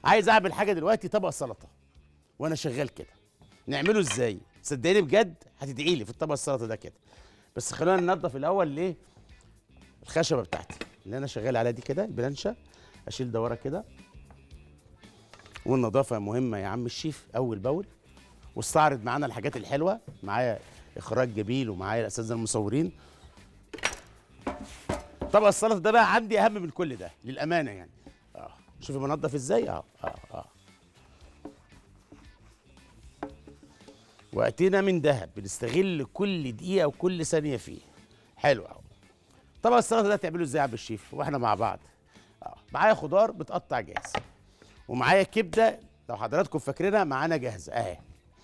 عايز اعمل حاجه دلوقتي طبق سلطه وانا شغال كده نعمله ازاي صدقني بجد هتدعي لي في الطبق السلطه ده كده بس خلونا ننضف الاول ليه الخشبه بتاعتي اللي انا شغال عليها دي كده البلانشه اشيل ده ورا كده والنظافه مهمه يا عم الشيف اول باول واستعرض معانا الحاجات الحلوه معايا اخراج جميل ومعايا الاساتذه المصورين طبق السلطه ده بقى عندي اهم من كل ده للامانه يعني اه شوفي بنضف ازاي اه اه اه وقتنا من ذهب بنستغل كل دقيقه وكل ثانيه فيه حلو قوي طبق السلطه ده تعمله ازاي يا عم الشيف واحنا مع بعض اه معايا خضار بتقطع جاهز ومعايا كبده لو حضراتكم فاكرينها معانا جاهزه اهي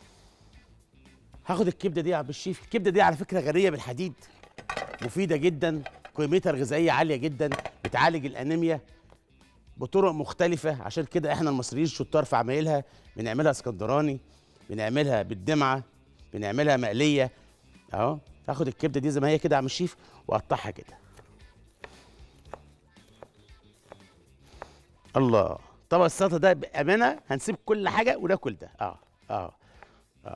هاخد الكبده دي يا عم الشيف الكبده دي على فكره غنيه بالحديد مفيده جدا قيمتها الغذائيه عاليه جدا بتعالج الانيميا بطرق مختلفه عشان كده احنا المصريين شطار في عمايلها بنعملها اسكندراني بنعملها بالدمعه بنعملها مقليه اهو هاخد الكبده دي زي ما هي كده يا عم الشيف واقطعها كده الله طبق السلطه ده بامانه هنسيب كل حاجه وناكل ده اه اه اه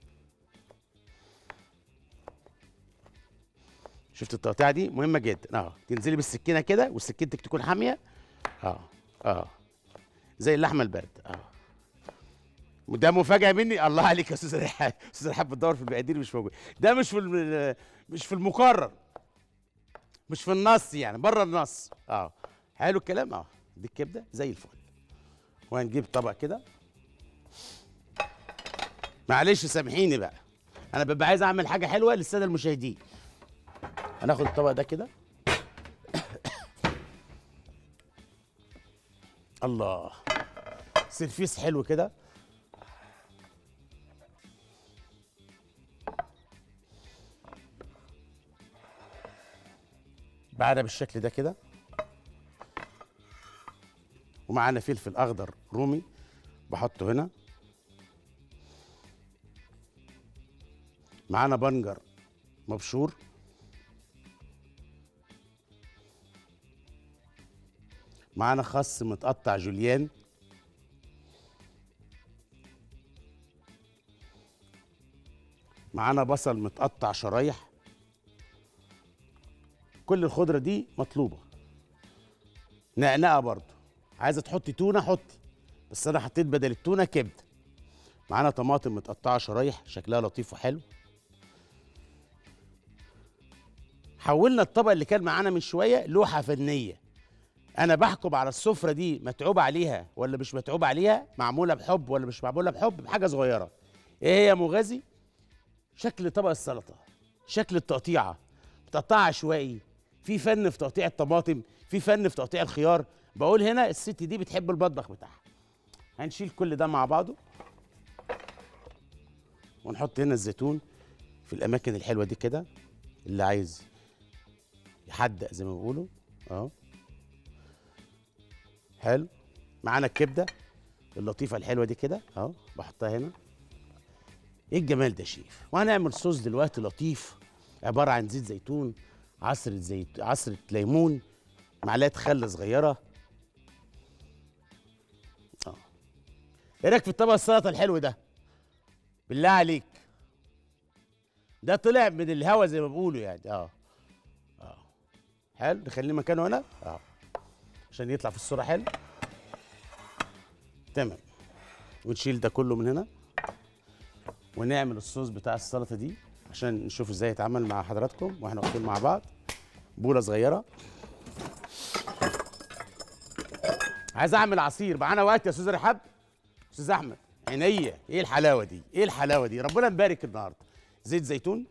شفت التقطيعه دي مهمه جدا اه تنزلي بالسكينه كده وسكينتك تكون حاميه اه اه زي اللحمه البارده اه وده مفاجاه مني الله عليك يا استاذ رحاب استاذ رحاب بتدور في المقادير مش موجود ده مش في الم- مش في المقرر مش في النص يعني بره النص اه حلو الكلام اه دي الكبده زي الفل وهنجيب طبق كده معلش سامحيني بقى انا ببقى عايز اعمل حاجه حلوه للساده المشاهدين هناخد الطبق ده كده الله سرفيس حلو كده بعدها بالشكل ده كده ومعانا فلفل اخضر رومي بحطه هنا معانا بنجر مبشور معانا خس متقطع جوليان معانا بصل متقطع شرايح كل الخضره دي مطلوبه نقنقه برضو عايزه تحطي تونه حطي بس انا حطيت بدل التونه كبده معانا طماطم متقطعه شرايح شكلها لطيف وحلو حولنا الطبق اللي كان معانا من شويه لوحه فنيه انا بحكم على السفره دي متعوب عليها ولا مش متعوب عليها معموله بحب ولا مش معموله بحب بحاجه صغيره ايه هي يا مغازي شكل طبق السلطه شكل التقطيعه متقطعه عشوائي في فن في تقطيع الطماطم في فن في تقطيع الخيار بقول هنا الست دي بتحب المطبخ بتاعها هنشيل كل ده مع بعضه ونحط هنا الزيتون في الاماكن الحلوه دي كده اللي عايز يحدق زي ما بيقولوا اهو حلو معانا الكبده اللطيفه الحلوه دي كده اهو بحطها هنا ايه الجمال ده يا شيف وهنعمل صوص دلوقتي لطيف عباره عن زيت زيتون عصره زيت عصره ليمون معلقه خل صغيره اه ايه رايك في الطبق السلطه الحلو ده بالله عليك ده طلع من الهوا زي ما بيقولوا يعني اه اه حلو نخليه مكانه هنا اه عشان يطلع في الصوره حلو تمام ونشيل ده كله من هنا ونعمل الصوص بتاع السلطه دي عشان نشوف ازاي يتعامل مع حضراتكم واحنا واقفين مع بعض بوله صغيره عايز اعمل عصير معانا وقت يا استاذ رحاب استاذ احمد عينيا ايه الحلاوه دي ايه الحلاوه دي ربنا مبارك النهارده زيت زيتون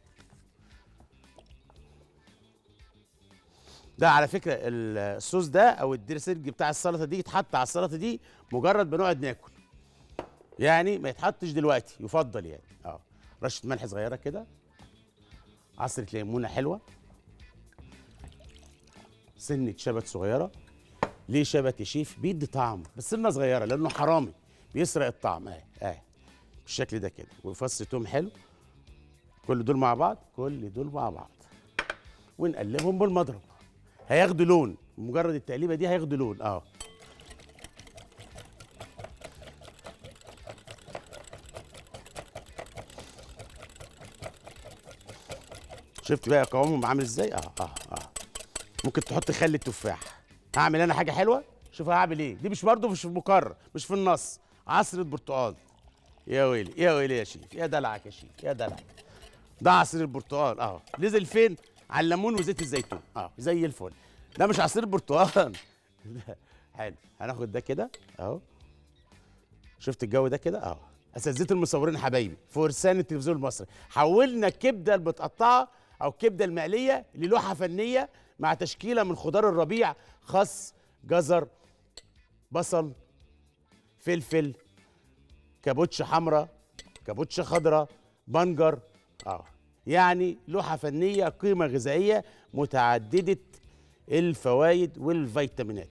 ده على فكره الصوص ده او الدريسنج بتاع السلطه دي يتحط على السلطه دي مجرد بنقعد ناكل يعني ما يتحطش دلوقتي يفضل يعني اه رشه ملح صغيره كده عصره ليمونه حلوه سنه شبت صغيره ليه شبت يا شيف بيدي طعم بس سنه صغيره لانه حرامي بيسرق الطعم اهي اهي بالشكل ده كده وفص توم حلو كل دول مع بعض كل دول مع بعض ونقلبهم بالمضرب هياخدوا لون مجرد التقليبه دي هياخدوا لون اه شفت بقى قوامهم عامل ازاي اه اه اه ممكن تحط خل التفاح هعمل انا حاجه حلوه شوف هعمل ايه دي مش برضه مش في مكرر مش في النص عصره برتقال يا ويلي يا ويلي يا شيف يا دلعك يا شيف يا دلعك ده عصير البرتقال اهو نزل فين على الليمون وزيت الزيتون اه زي الفل ده مش عصير برتقال لا، حلو هناخد ده كده اهو شفت الجو ده كده اهو اساتذه المصورين حبايبي فرسان التلفزيون المصري حولنا الكبده المتقطعه او الكبده المقليه للوحه فنيه مع تشكيله من خضار الربيع خس جزر بصل فلفل كابوتش حمراء كابوتش خضراء بنجر اه يعني لوحه فنيه قيمه غذائيه متعدده الفوائد والفيتامينات